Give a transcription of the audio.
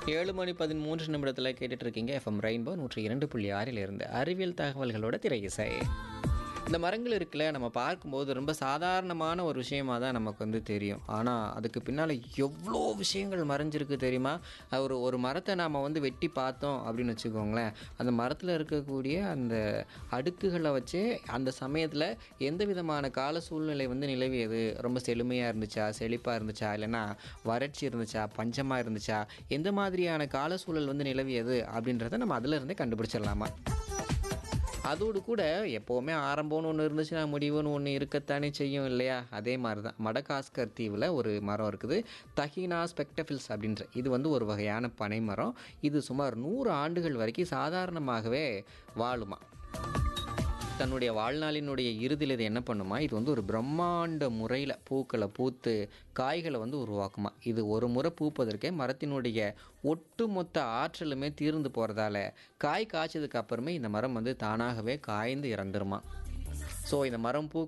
ஏழு மணி பதிமூன்று நிமிடத்தில் கேட்டுட்டு இருக்கீங்க எஃப்எம் ரெயின்போ நூற்றி இரண்டு புள்ளி ஆறில் இருந்து அறிவியல் தகவல்களோட திரை இசை இந்த மரங்கள் இருக்குல்ல நம்ம பார்க்கும்போது ரொம்ப சாதாரணமான ஒரு விஷயமா தான் நமக்கு வந்து தெரியும் ஆனால் அதுக்கு பின்னால் எவ்வளோ விஷயங்கள் மறைஞ்சிருக்கு தெரியுமா அது ஒரு ஒரு மரத்தை நாம் வந்து வெட்டி பார்த்தோம் அப்படின்னு வச்சுக்கோங்களேன் அந்த மரத்தில் இருக்கக்கூடிய அந்த அடுக்குகளை வச்சு அந்த சமயத்தில் எந்த விதமான கால சூழ்நிலை வந்து நிலவியது ரொம்ப செழுமையாக இருந்துச்சா செழிப்பாக இருந்துச்சா இல்லைன்னா வறட்சி இருந்துச்சா பஞ்சமாக இருந்துச்சா எந்த மாதிரியான கால சூழல் வந்து நிலவியது அப்படின்றத நம்ம அதில் இருந்தே கண்டுபிடிச்சிடலாமா அதோடு கூட எப்போவுமே ஆரம்பம்னு ஒன்று இருந்துச்சுன்னா முடிவுன்னு ஒன்று இருக்கத்தானே செய்யும் இல்லையா அதே மாதிரி தான் மடகாஸ்கர் தீவில் ஒரு மரம் இருக்குது தஹினா ஸ்பெக்டபிள்ஸ் அப்படின்ற இது வந்து ஒரு வகையான பனை மரம் இது சுமார் நூறு ஆண்டுகள் வரைக்கும் சாதாரணமாகவே வாழுமா தன்னுடைய வாழ்நாளினுடைய இறுதியில் இது என்ன பண்ணுமா இது வந்து ஒரு பிரம்மாண்ட முறையில் பூக்களை பூத்து காய்களை வந்து உருவாக்குமா இது ஒரு முறை பூப்பதற்கே மரத்தினுடைய ஒட்டுமொத்த ஆற்றலுமே தீர்ந்து போகிறதால காய் காய்ச்சதுக்கு அப்புறமே இந்த மரம் வந்து தானாகவே காய்ந்து இறந்துருமா ஸோ இந்த மரம் பூ